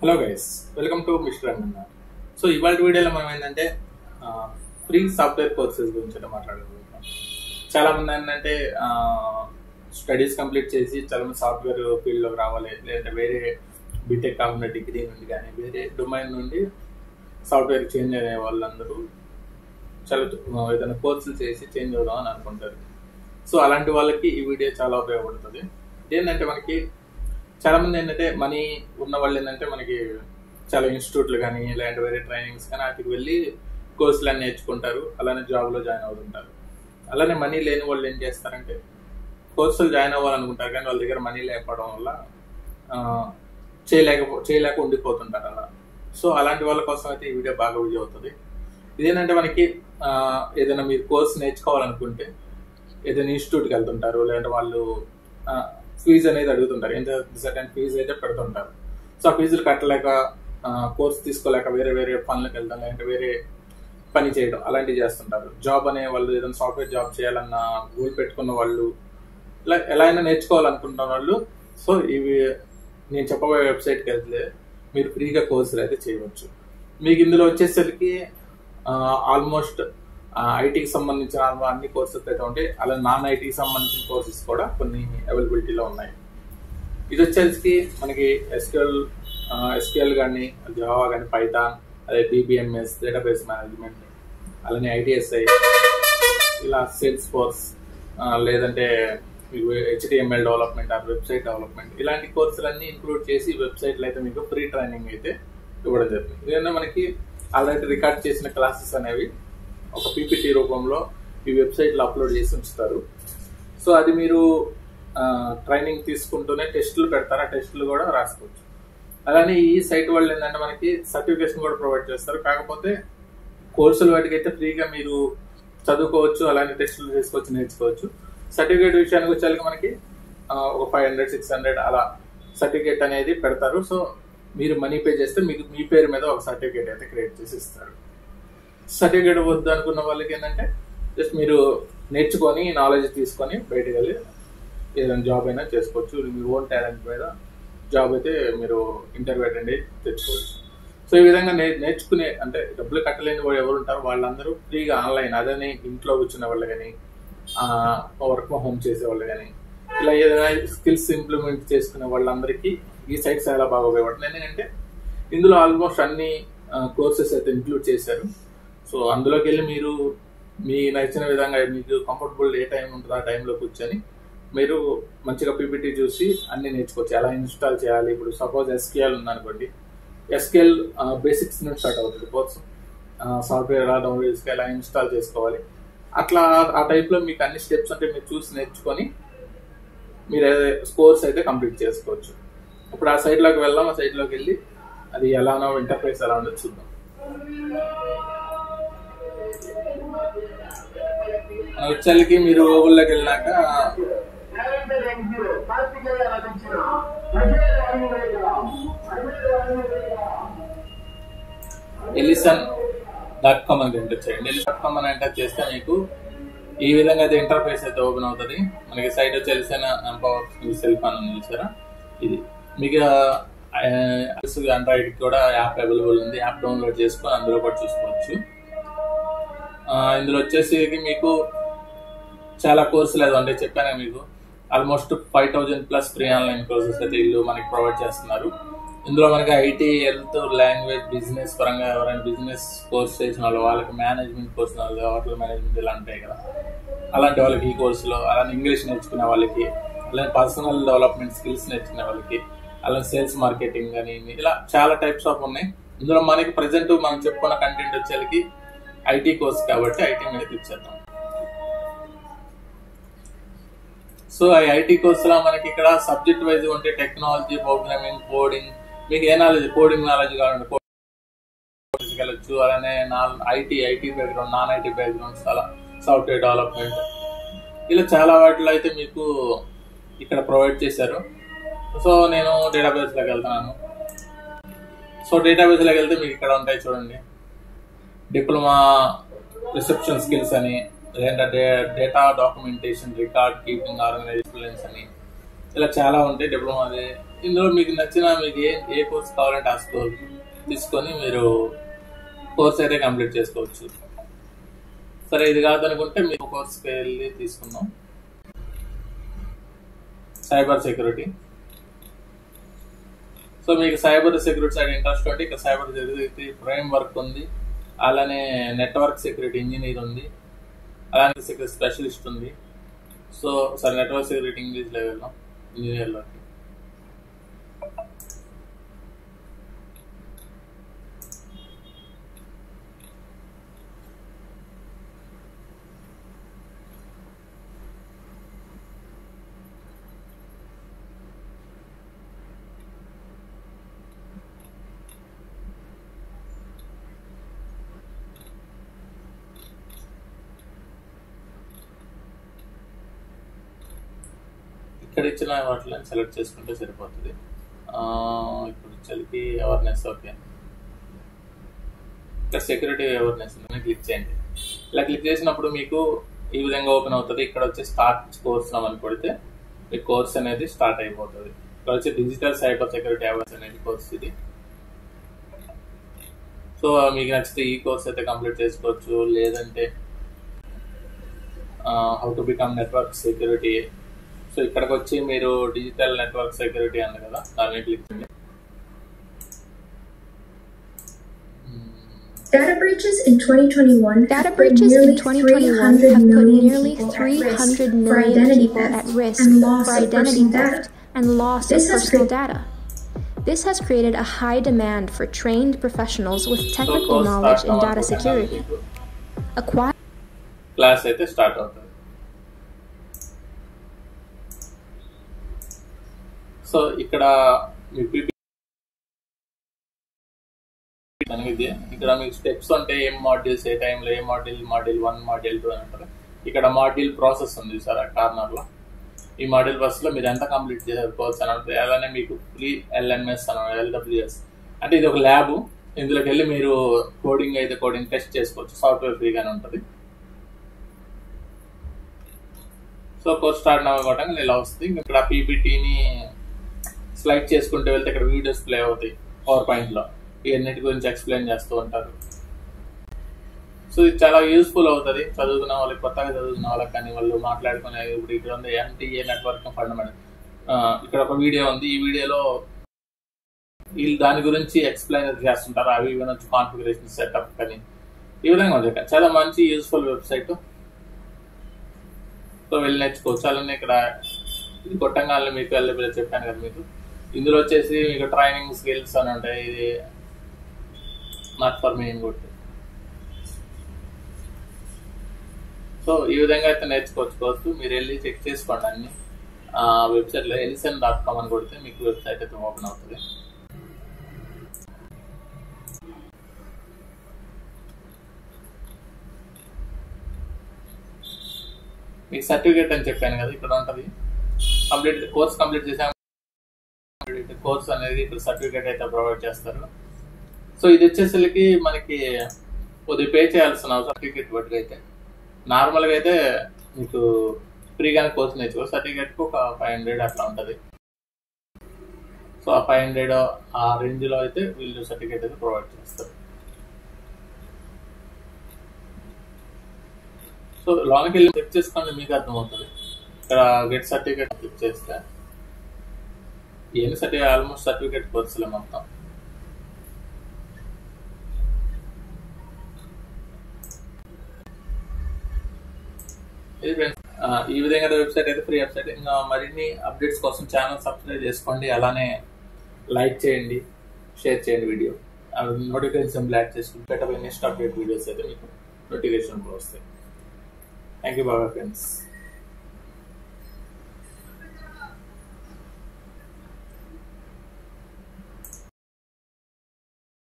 Hello guys welcome to mister Anna so ఇవాళ వీడియోలో మనం ఏంటంటే ఫ్రీ సాఫ్ట్వేర్ కోర్సెస్ గురించి అయితే మాట్లాడుకుంటున్నాం చాలా మంది ఏంటంటే స్టడీస్ కంప్లీట్ చేసి చాలా మంది సాఫ్ట్వేర్ ఫీల్డ్లోకి రావాలి లేదంటే వేరే బీటెక్ కాకుండా డిగ్రీ నుండి కానీ వేరే డొమైన్ నుండి సాఫ్ట్వేర్ చేంజ్ అయ్యే వాళ్ళందరూ చాలా ఆ, ఏదైనా కోర్సులు చేసి చేంజ్ అవుదాం అని అనుకుంటారు సో అలాంటి వాళ్ళకి ఈ వీడియో చాలా ఉపయోగపడుతుంది ఏంటంటే మనకి చాలా మంది ఏంటంటే మనీ ఉన్న వాళ్ళు ఏంటంటే మనకి చాలా ఇన్స్టిట్యూట్లు కానీ లేదంటే వేరే ట్రైనింగ్స్ కానీ వాటికి వెళ్ళి కోర్సులు అన్ని నేర్చుకుంటారు అలానే జాబ్లో జాయిన్ అవుతుంటారు అలానే మనీ లేని వాళ్ళు ఏం చేస్తారంటే కోర్సులు జాయిన్ అవ్వాలనుకుంటారు కానీ వాళ్ళ దగ్గర మనీ లేకపోవడం వల్ల ఆ, చేయలేకపో చేయలేక ఉండిపోతుంటారు అలా సో అలాంటి వాళ్ళ కోసం అయితే ఈ వీడియో బాగా యూజ్ అవుతుంది ఇదేంటంటే మనకి ఆ, ఏదైనా మీరు కోర్స్ నేర్చుకోవాలనుకుంటే ఏదైనా ఇన్స్టిట్యూట్కి వెళ్తుంటారు లేదంటే వాళ్ళు ఫీజు అనేది అడుగుతుంటారు ఎంత సర్టన్ ఫీజు అయితే పెడుతుంటారు సో ఆ ఫీజులు కట్టలేక కోర్స్ తీసుకోలేక వేరే వేరే పనులకు వెళ్తాం లేదంటే వేరే పని చేయడం అలాంటివి చేస్తుంటారు జాబ్ అనే వాళ్ళు ఏదైనా సాఫ్ట్వేర్ జాబ్ చేయాలన్న గోల్ పెట్టుకున్న వాళ్ళు ఇలా ఎలా అయినా నేర్చుకోవాలనుకుంటున్న వాళ్ళు సో ఇవి నేను చెప్పబోయే వెబ్సైట్కి వెళ్తే మీరు ఫ్రీగా కోర్సులు అయితే చేయవచ్చు మీకు ఇందులో వచ్చేసరికి ఆల్మోస్ట్ ఐటీకి సంబంధించిన అన్ని కోర్సెస్ అయితే ఉంటాయి అలా నాన్ ఐటీకి సంబంధించిన కోర్సెస్ కూడా కొన్ని అవైలబిలిటీలో ఉన్నాయి ఇది వచ్చేసి మనకి ఎస్క్యూఎల్ ఎస్క్యూఎల్ కానీ జావా కానీ పైథాన్ అదే డిబిఎంఎస్ డేటాబేస్ మేనేజ్మెంట్ అలానే ఐటీఎస్ఐ ఇలా సేల్స్ ఫోర్స్ లేదంటే HTML development or website development ఇలాంటి కోర్సులన్నీ ఇంక్లూడ్ చేసి వెబ్సైట్లో అయితే మీకు ఫ్రీ ట్రైనింగ్ అయితే ఇవ్వడం జరుగుతుంది ఇదేనా మనకి ఆల్రెడీ రికార్డ్ చేసిన క్లాసెస్ అనేవి ఒక పీపీటీ రూపంలో ఈ వెబ్సైట్లో అప్లోడ్ చేసి ఉంచుతారు సో అది మీరు ట్రైనింగ్ తీసుకుంటూనే టెస్టులు పెడతారు ఆ టెస్టులు కూడా రాసుకోవచ్చు అలానే ఈ సైట్ వాళ్ళు ఏంటంటే మనకి సర్టిఫికేషన్ కూడా ప్రొవైడ్ చేస్తారు కాకపోతే కోర్సులు వాటికి అయితే ఫ్రీగా మీరు చదువుకోవచ్చు అలానే టెస్టులు చేసుకోవచ్చు నేర్చుకోవచ్చు సర్టిఫికేట్ విషయానికి వచ్చేసరికి మనకి ఆ, ఒక ఫైవ్ హండ్రెడ్ సిక్స్ హండ్రెడ్ అలా సర్టిఫికేట్ అనేది పెడతారు సో మీరు మనీ పే చేస్తే మీకు మీ పేరు మీద ఒక సర్టిఫికేట్ అయితే క్రియేట్ చేసి ఇస్తారు సర్టిఫికేట్ వద్దు అనుకున్న వాళ్ళకి ఏంటంటే జస్ట్ మీరు నేర్చుకొని నాలెడ్జ్ తీసుకొని బయటకు వెళ్ళి ఏదైనా జాబ్ అయినా చేసుకోవచ్చు మీ ఓన్ టాలెంట్ మీద జాబ్ అయితే మీరు ఇంటర్వ్యూ అటెండ్ అయ్యి తెచ్చుకోవచ్చు సో ఈ విధంగా నే నేర్చుకునే అంటే డబ్బులు కట్టలేని వాళ్ళు ఎవరు ఉంటారో వాళ్ళందరూ ఫ్రీగా ఆన్లైన్ అదని ఇంట్లో కూర్చున్న వాళ్ళు కానీ వర్క్ ఫ్రమ్ హోమ్ చేసే వాళ్ళు కానీ ఇలా ఏదైనా స్కిల్స్ ఇంప్లిమెంట్ చేసుకునే వాళ్ళందరికీ ఈ సైట్ చాలా బాగా ఉపయోగపడుతుంది ఎందుకంటే ఇందులో ఆల్మోస్ట్ అన్ని కోర్సెస్ అయితే ఇంక్లూడ్ చేశారు సో అందులోకి వెళ్ళి మీరు మీ నచ్చిన విధంగా మీకు కంఫర్టబుల్ ఏ టైం ఉంటుందో ఆ టైంలో కూర్చొని మీరు మంచిగా పీపీటీ చూసి అన్ని నేర్చుకోవచ్చు ఎలా ఇన్స్టాల్ చేయాలి ఇప్పుడు సపోజ్ ఎస్కేఎల్ ఉందనుకోండి ఎస్కేఎల్ బేసిక్స్ నుంచి స్టార్ట్ అవుతుంది కోర్స్ సాఫ్ట్వేర్ ఎలా డౌన్లోడ్ చేసుకోవాలి ఎలా ఇన్స్టాల్ చేసుకోవాలి అట్లా ఆ టైప్లో మీకు అన్ని స్టెప్స్ అంటే మీరు చూసి నేర్చుకొని మీరు కోర్స్ అయితే కంప్లీట్ చేసుకోవచ్చు ఇప్పుడు ఆ సైట్లోకి వెళ్దాం ఆ సైట్లోకి వెళ్ళి అది ఎలానో ఇంటర్ఫేస్ ఎలా ఉండదు చూద్దాం వచ్చేళ్ళకి మీరు ఊళ్ళోకి వెళ్ళినాక ఎలిసన్ డాట్ కామ్ అని ఎంటర్ చేయండి ఎలిసన్ డాట్ కామ్ అని ఎంటర్ చేస్తే మీకు ఈ విధంగా అయితే ఇంటర్ఫేస్ అయితే ఓపెన్ అవుతుంది మనకి సైట్ వచ్చి ఎలిసన్ ఎంపవర్ సెల్ఫ్ అని ఉంది చూసారా ఇది మీకు ఆండ్రాయిడ్ కూడా యాప్ అవైలబుల్ ఉంది యాప్ డౌన్లోడ్ చేసుకొని అందులో కూడా చూసుకోవచ్చు ఆ, ఇందులో వచ్చేసి మీకు చాలా కోర్సులు ఏదో అంటే చెప్పాను మీకు almost five thousand plus free online courses అయితే వీళ్ళు మనకి ప్రొవైడ్ చేస్తున్నారు ఇందులో మనకి ఐటీ హెల్త్ లాంగ్వేజ్ బిజినెస్ పరంగా ఎవరైనా బిజినెస్ కోర్స్ చేసిన వాళ్ళు వాళ్ళకి మేనేజ్మెంట్ కోర్స్ హోటల్ మేనేజ్మెంట్ ఇలా ఉంటాయి కదా అలాంటి వాళ్ళకి ఈ కోర్సులో అలానే ఇంగ్లీష్ నేర్చుకునే వాళ్ళకి అలానే పర్సనల్ డెవలప్మెంట్ స్కిల్స్ నేర్చుకునే వాళ్ళకి అలానే సేల్స్ మార్కెటింగ్ అని ఇలా చాలా టైప్స్ ఆఫ్ ఉన్నాయి ఇందులో మనకి ప్రజెంట్ మనం చెప్పుకున్న కంటెంట్ వచ్చేకి ఐటీ కోర్స్ కాబట్టి ఐటీ మీద క్లిక్ చేద్దాం సో ఈ ఐటీ కోర్సులో మనకి ఇక్కడ సబ్జెక్ట్ వైజ్ ఉంటే టెక్నాలజీ ప్రోగ్రామింగ్ కోడింగ్ మీకు ఏ నాలెడ్జ్ కోడింగ్ నాలెడ్జ్ కావాలంటే కోడింగ్ వెళ్ళొచ్చు అలానే IT IT background non IT backgrounds అలా సాఫ్ట్వేర్ డెవలప్మెంట్ ఇలా చాలా వాటిలో అయితే మీకు ఇక్కడ ప్రొవైడ్ చేశారు సో నేను డేటాబేస్లోకి వెళ్తున్నాను సో డేటాబేస్లోకి వెళ్తే మీకు ఇక్కడ ఉంటాయి చూడండి డిప్లొమా రిసెప్షన్ స్కిల్స్ అని లేదంటే data documentation record keeping organisations అని ఇలా చాలా ఉంటాయి డిప్లొమా అది ఇందులో మీకు నచ్చిన మీకు ఏ ఏ కోర్స్ కావాలంటే ఆ కోర్స్ తీసుకొని మీరు కోర్స్ అయితే కంప్లీట్ చేసుకోవచ్చు సరే ఇది కాదనుకుంటే మీరు కోర్స్కి వెళ్ళి తీసుకుందాం సైబర్ సెక్యూరిటీ సో మీకు సైబర్ సెక్యూరిటీ సైడ్ ఇంట్రెస్ట్ ఉంటే ఇక్కడ సైబర్ సెక్యూరిటీ ఫ్రేమ్ వర్క్ ఉంది అలానే నెట్వర్క్ సెక్యూరిటీ ఇంజనీర్ ఉంది అలానే సెక్యూరిటీ స్పెషలిస్ట్ ఉంది so sir network security English లెవెల్లో ఇంజనీర్లోకి ఇక్కడ ఇచ్చిన వాటిని సెలెక్ట్ చేసుకుంటే సరిపోతుంది ఆ, ఇప్పుడు చలికి అవేర్నెస్ ఓకే ఇక్కడ సెక్యూరిటీ అవేర్నెస్ ఉందని క్లిక్ చేయండి ఇలా క్లిక్ చేసినప్పుడు మీకు ఈ విధంగా ఓపెన్ అవుతుంది ఇక్కడ వచ్చి స్టార్ట్ కోర్స్ అని కొడితే మీ కోర్స్ అనేది స్టార్ట్ అయిపోతుంది ఇక్కడ వచ్చి డిజిటల్ సైబర్ సెక్యూరిటీ అవేర్నెస్ అనేది కోర్స్ ఇది సో మీకు నచ్చితే ఈ కోర్స్ అయితే కంప్లీట్ చేసుకోవచ్చు లేదంటే how to become network security so ఇక్కడికి వచ్చి మీరు డిజిటల్ నెట్వర్క్ సెక్యూరిటీ అన్న కదా దాని మీద క్లిక్ చేయండి Data breaches in 2021 Data have put breaches nearly in 2021 300 have put million nearly people at risk 300 for million identity people theft at risk and loss for of identity personal theft data. and loss This of has personal created- data. This has created a high demand for trained professionals with so technical course knowledge start in data security. Acquire class అయితే start అవుతుంది so ఇక్కడ మీ PP అనేది ఇక్కడ మీకు steps అంటే ఏం modules ఏ టైంలో ఏ module module one module two అని అంటారు ఇక్కడ మాడ్యూల్ ప్రాసెస్ ఉంది సార్ కార్నర్ లో ఈ మాడ్యూల్ బస్ లో మీరు ఎంత కంప్లీట్ చేశారు కోర్స్ అని అంటే అలానే మీకు ఫ్రీ ఎల్ఎంఎస్ అని ఎల్డబ్ల్యూఎస్ అంటే ఇది ఒక ల్యాబ్ ఇందులోకి వెళ్ళి మీరు కోడింగ్ అయితే కోడింగ్ టెస్ట్ చేసుకోవచ్చు సాఫ్ట్వేర్ ఫ్రీగానే ఉంటుంది సో కోర్స్ స్టార్ట్ అవ్వకుండా ఇలా వస్తుంది ఇంకా ఇక్కడ పీపీటీని స్లైడ్ చేసుకుంటూ వెళ్తే ఇక్కడ వీడియోస్ ప్లే అవుతాయి పవర్ పాయింట్ లో ఇవన్నిటి గురించి ఎక్స్ప్లెయిన్ చేస్తూ ఉంటారు సో ఇది చాలా యూస్ఫుల్ అవుతుంది చదువుకున్న వాళ్ళకి కొత్తగా చదువుకున్న వాళ్ళకి కానీ వాళ్ళు మాట్లాడుకునే ఇప్పుడు ఇక్కడ ఉంది ఎంటీఏ నెట్వర్క్ ఫండమెంటల్ ఇక్కడ ఒక వీడియో ఉంది ఈ వీడియోలో వీళ్ళు దాని గురించి ఎక్స్ప్లెయిన్ చేస్తుంటారు అవి ఇవి నుంచి కాన్ఫిగరేషన్ సెటప్ కానీ ఈ విధంగా ఉంది ఇక్కడ. చాలా మంచి యూస్ఫుల్ వెబ్సైట్ సో వెళ్ళి నేర్చుకోవచ్చు అలానే ఇక్కడ ఇది కొట్టంగానే మీకు వెళ్ళి చెప్పాను కదా మీకు ఇందులో వచ్చేసి మీకు ట్రైనింగ్ స్కిల్స్ అని ఉంటాయి ఇది నాట్ ఫర్ మీ కొట్టి సో ఈ విధంగా అయితే నేర్చుకోవచ్చు కోర్సు మీరు వెళ్ళి చెక్ చేసుకోండి అన్ని ఆ వెబ్సైట్లో ఎలిసన్ డాట్ కామ్ అని కొడితే మీకు వెబ్సైట్ అయితే ఓపెన్ అవుతుంది మీకు సర్టిఫికేట్ అని చెప్పాను కదా ఇక్కడ ఉంటుంది కంప్లీట్ కోర్స్ కంప్లీట్ చేసాం కోర్స్ అనేది ఇక్కడ సర్టిఫికేట్ అయితే ప్రొవైడ్ చేస్తారు సో ఇది వచ్చేసరికి మనకి కొద్దిగా పే చేయాల్సిన అవసరం సర్టిఫికేట్ బట్టి అయితే నార్మల్గా అయితే మీకు ఫ్రీగానే కోర్స్ నేర్చుకో సర్టిఫికేట్కి ఒక ఫైవ్ హండ్రెడ్ అట్లా ఉంటుంది సో ఆ ఫైవ్ హండ్రెడ్ ఆ రేంజ్లో అయితే వీళ్ళు సర్టిఫికేట్ అయితే ప్రొవైడ్ చేస్తారు సో లోనికి వెళ్ళి చెక్ చేసుకోండి మీకు అర్థమవుతుంది ఇక్కడ గెట్ సర్టిఫికేట్ క్లిక్ చేస్తే ఏమి సర్టిఫికేట్ ఆల్మోస్ట్ సర్టిఫికేట్ కోర్సులే మొత్తం ఇది ఫ్రెండ్స్ ఆ, ఈ విధంగా వెబ్సైట్ అయితే ఫ్రీ వెబ్సైట్ ఇంకా మరిన్ని అప్డేట్స్ కోసం ఛానల్ సబ్స్క్రైబ్ చేసుకోండి అలానే లైక్ చేయండి షేర్ చేయండి వీడియో నోటిఫికేషన్ బ్లాక్ చేసుకుని పెట్టబోయే నెక్స్ట్ అప్డేట్ వీడియోస్ అయితే మీకు నోటిఫికేషన్ వస్తాయి థ్యాంక్ యూ బాగా ఫ్రెండ్స్